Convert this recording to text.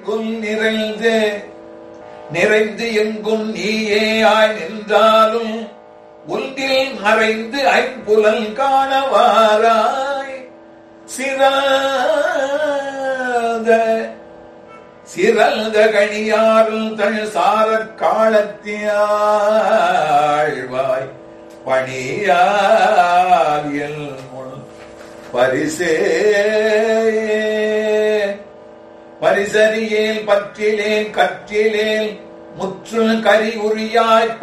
எங்கும் நிறைந்து நிறைந்து எங்கும் நீயே ஆய் நின்றாலும் ஒன்றில் மறைந்து ஐம்புலல் காணவாராய் சிறாத சிறந்த கணியாரும் தன் சாரற் காலத்தியாழ்வாய் பணியாரியல் முன் பரிசே பரிசறியேல் பற்றிலேன் கற்றிலேன் முற்று கரி உரியாய்